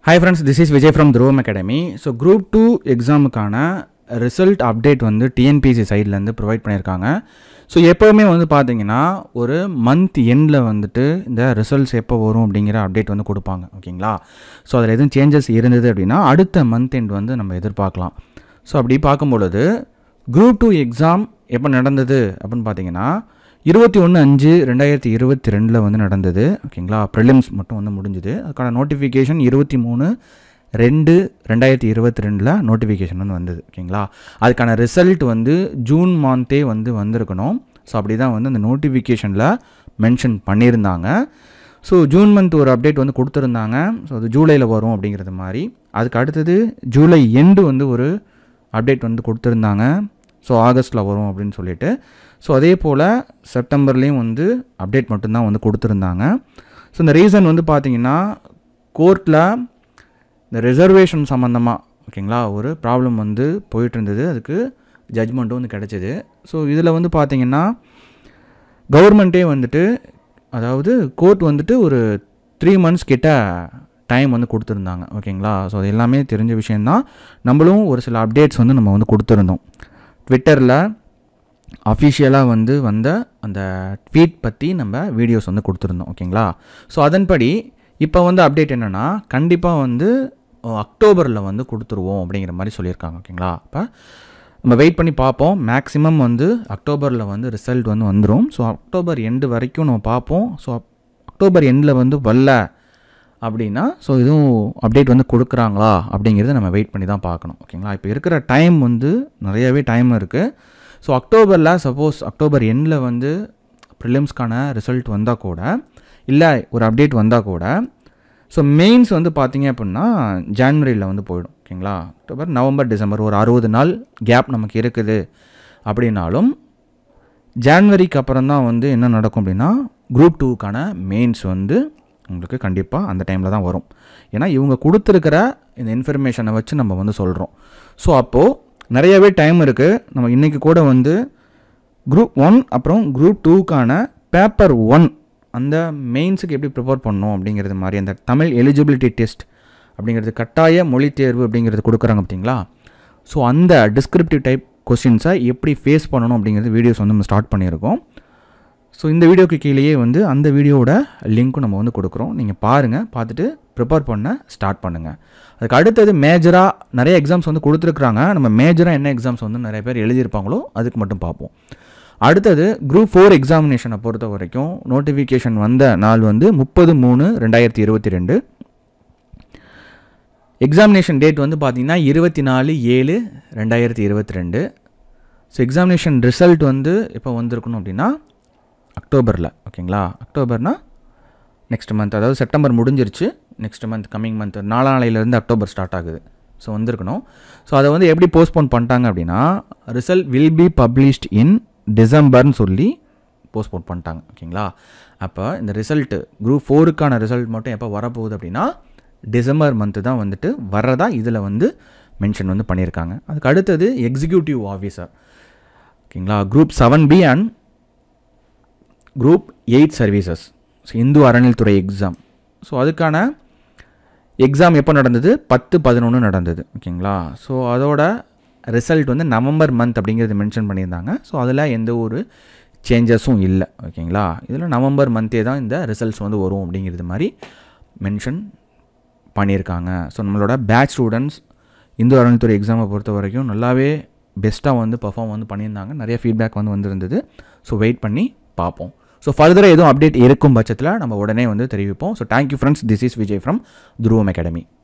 hi friends this is Vijay from Dhruvam academy so group two எக்ஸாமுக்கான result update வந்து TNPSC சைட்லேருந்து provide பண்ணியிருக்காங்க so எப்போவுமே வந்து பார்த்தீங்கன்னா ஒரு மந்த் எண்டில் வந்துட்டு இந்த ரிசல்ட்ஸ் எப்போ வரும் அப்படிங்கிற அப்டேட் வந்து கொடுப்பாங்க ஓகேங்களா ஸோ அதில் எதுவும் சேஞ்சஸ் இருந்தது அப்படின்னா அடுத்த மந்த் எண்ட் வந்து நம்ம எதிர்பார்க்கலாம் ஸோ அப்படி பார்க்கும் பொழுது குரூப் டூ எக்ஸாம் எப்போ நடந்தது அப்படின்னு பார்த்தீங்கன்னா இருபத்தி ஒன்று அஞ்சு ரெண்டாயிரத்தி இருபத்தி ரெண்டில் வந்து நடந்தது ஓகேங்களா ப்ரிலிம்ஸ் மட்டும் வந்து முடிஞ்சுது அதுக்கான நோட்டிஃபிகேஷன் இருபத்தி மூணு ரெண்டு ரெண்டாயிரத்தி இருபத்தி ரெண்டில் நோட்டிஃபிகேஷன் வந்து வந்தது ஓகேங்களா அதுக்கான ரிசல்ட் வந்து ஜூன் மந்த்தே வந்து வந்திருக்கணும் ஸோ அப்படி தான் வந்து அந்த நோட்டிஃபிகேஷனில் மென்ஷன் பண்ணியிருந்தாங்க ஸோ ஜூன் மந்த் ஒரு அப்டேட் வந்து கொடுத்துருந்தாங்க ஸோ அது ஜூலையில் வரும் அப்படிங்கிறது மாதிரி அதுக்கு அடுத்தது ஜூலை எண்டு வந்து ஒரு அப்டேட் வந்து கொடுத்துருந்தாங்க ஸோ ஆகஸ்ட்டில் வரும் அப்படின்னு சொல்லிட்டு ஸோ அதே போல் செப்டம்பர்லேயும் வந்து அப்டேட் மட்டும்தான் வந்து கொடுத்துருந்தாங்க ஸோ இந்த ரீசன் வந்து பார்த்திங்கன்னா கோர்ட்டில் இந்த ரிசர்வேஷன் சம்மந்தமாக ஓகேங்களா ஒரு ப்ராப்ளம் வந்து போயிட்டு இருந்தது அதுக்கு ஜட்ஜ்மெண்ட்டும் வந்து கிடச்சிது ஸோ இதில் வந்து பார்த்திங்கன்னா கவர்மெண்ட்டே வந்துட்டு அதாவது கோர்ட் வந்துட்டு ஒரு த்ரீ மந்த்ஸ் கிட்ட டைம் வந்து கொடுத்துருந்தாங்க ஓகேங்களா ஸோ அது எல்லாமே தெரிஞ்ச விஷயந்தான் நம்மளும் ஒரு சில அப்டேட்ஸ் வந்து நம்ம வந்து கொடுத்துருந்தோம் ட்விட்டரில் அஃபிஷியலாக வந்து வந்த அந்த ட்வீட் பற்றி நம்ம வீடியோஸ் வந்து கொடுத்துருந்தோம் ஓகேங்களா ஸோ அதன்படி இப்போ வந்து அப்டேட் என்னென்னா கண்டிப்பாக வந்து அக்டோபரில் வந்து கொடுத்துருவோம் அப்படிங்கிற மாதிரி சொல்லியிருக்காங்க ஓகேங்களா அப்போ நம்ம வெயிட் பண்ணி பார்ப்போம் மேக்ஸிமம் வந்து அக்டோபரில் வந்து ரிசல்ட் வந்து வந்துடும் ஸோ அக்டோபர் எண்டு வரைக்கும் நம்ம பார்ப்போம் ஸோ அக்டோபர் எண்டில் வந்து வரல அப்படின்னா ஸோ இதுவும் அப்டேட் வந்து கொடுக்குறாங்களா அப்படிங்கிறத நம்ம வெயிட் பண்ணி தான் பார்க்கணும் ஓகேங்களா இப்போ இருக்கிற டைம் வந்து நிறையவே டைம் இருக்குது ஸோ அக்டோபரில் சப்போஸ் அக்டோபர் எண்டில் வந்து ப்ரிலிம்ஸ்க்கான ரிசல்ட் வந்தால் கூட இல்லை ஒரு அப்டேட் வந்தால் கூட ஸோ மெயின்ஸ் வந்து பார்த்தீங்க அப்படின்னா ஜான்வரியில் வந்து போயிடும் ஓகேங்களா அக்டோபர் நவம்பர் டிசம்பர் ஒரு அறுபது நாள் கேப் நமக்கு இருக்குது அப்படின்னாலும் ஜான்வரிக்கு அப்புறம் தான் வந்து என்ன நடக்கும் அப்படின்னா குரூப் டூக்கான மெயின்ஸ் வந்து உங்களுக்கு கண்டிப்பாக அந்த டைமில் தான் வரும் ஏன்னா இவங்க கொடுத்துருக்கிற இந்த இன்ஃபர்மேஷனை வச்சு நம்ம வந்து சொல்கிறோம் ஸோ அப்போது நிறையவே டைம் இருக்குது நம்ம இன்றைக்கி கூட வந்து குரூப் ஒன் அப்புறம் குரூப் டூக்கான பேப்பர் ஒன் அந்த மெயின்ஸுக்கு எப்படி ப்ரிப்பேர் பண்ணணும் அப்படிங்கிறது மாதிரி அந்த தமிழ் எலிஜிபிலிட்டி டெஸ்ட் அப்படிங்கிறது கட்டாய மொழி தேர்வு அப்படிங்கிறது கொடுக்குறாங்க பார்த்தீங்களா ஸோ அந்த டிஸ்கிரிப்டிவ் டைப் கொஸ்டின்ஸை எப்படி ஃபேஸ் பண்ணணும் அப்படிங்கிறது வீடியோஸ் வந்து நம்ம ஸ்டார்ட் பண்ணியிருக்கோம் ஸோ இந்த வீடியோக்கு கீழேயே வந்து அந்த வீடியோவோட லிங்க்கும் நம்ம வந்து கொடுக்குறோம் நீங்கள் பாருங்கள் பார்த்துட்டு ப்ரிப்பேர் பண்ண ஸ்டார்ட் பண்ணுங்கள் அதுக்கு அடுத்தது மேஜராக நிறைய எக்ஸாம்ஸ் வந்து கொடுத்துருக்குறாங்க நம்ம மேஜராக என்ன எக்ஸாம்ஸ் வந்து நிறைய பேர் எழுதியிருப்பாங்களோ அதுக்கு மட்டும் பார்ப்போம் அடுத்தது குரூப் ஃபோர் எக்ஸாமினேஷனை பொறுத்த வரைக்கும் நோட்டிஃபிகேஷன் வந்த நாள் வந்து முப்பது மூணு ரெண்டாயிரத்தி இருபத்தி ரெண்டு எக்ஸாமினேஷன் டேட் வந்து பார்த்திங்கன்னா இருபத்தி நாலு ஏழு ரெண்டாயிரத்தி இருபத்தி ரெண்டு ஸோ எக்ஸாமினேஷன் ரிசல்ட் வந்து எப்போ வந்திருக்கணும் அப்படின்னா அக்டோபரில் ஓகேங்களா அக்டோபர்னா நெக்ஸ்ட் மந்த் அதாவது செப்டம்பர் முடிஞ்சிருச்சு நெக்ஸ்ட் மந்த் கம்மிங் மந்த் நாலாம் நாளையிலேருந்து அக்டோபர் ஸ்டார்ட் ஆகுது ஸோ வந்திருக்கணும் ஸோ அதை வந்து எப்படி போஸ்ட்போன் பண்ணிட்டாங்க அப்படின்னா result will be published in டிசம்பர்னு சொல்லி போஸ்ட்போன் பண்ணிட்டாங்க ஓகேங்களா அப்போ இந்த ரிசல்ட்டு குரூப் ஃபோருக்கான ரிசல்ட் மட்டும் எப்போ வரப்போகுது அப்படின்னா டிசம்பர் மந்த்து தான் வந்துட்டு வர்றதா இதில் வந்து மென்ஷன் வந்து பண்ணியிருக்காங்க அதுக்கு அடுத்தது எக்ஸிக்யூட்டிவ் ஆஃபீஸர் ஓகேங்களா group seven B and group eight services so Hindu அறநிலைத்துறை எக்ஸாம் ஸோ அதுக்கான எக்ஸாம் எப்போ நடந்தது பத்து பதினொன்று நடந்தது ஓகேங்களா ஸோ அதோட ரிசல்ட் வந்து நவம்பர் மந்த் அப்படிங்கிறது மென்ஷன் பண்ணியிருந்தாங்க ஸோ அதில் எந்த ஒரு சேஞ்சஸும் இல்லை ஓகேங்களா இதில் நவம்பர் மந்தே தான் இந்த ரிசல்ட்ஸ் வந்து வரும் அப்படிங்கிறது மாதிரி மென்ஷன் பண்ணியிருக்காங்க ஸோ நம்மளோட பேட்ச் ஸ்டூடெண்ட்ஸ் இந்து அறநிலைத்துறை எக்ஸாமை பொறுத்த வரைக்கும் நல்லாவே பெஸ்ட்டாக வந்து பர்ஃபார்ம் வந்து பண்ணியிருந்தாங்க நிறைய ஃபீட்பேக் வந்து வந்திருந்தது ஸோ வெயிட் பண்ணி பார்ப்போம் ஸோ ஃபர்தராக எதுவும் அப்டேட் இருக்கும் பட்சத்தில் நம்ம உடனே வந்து தெரிவிப்போம் so thank you friends this is Vijay from Dhruvam academy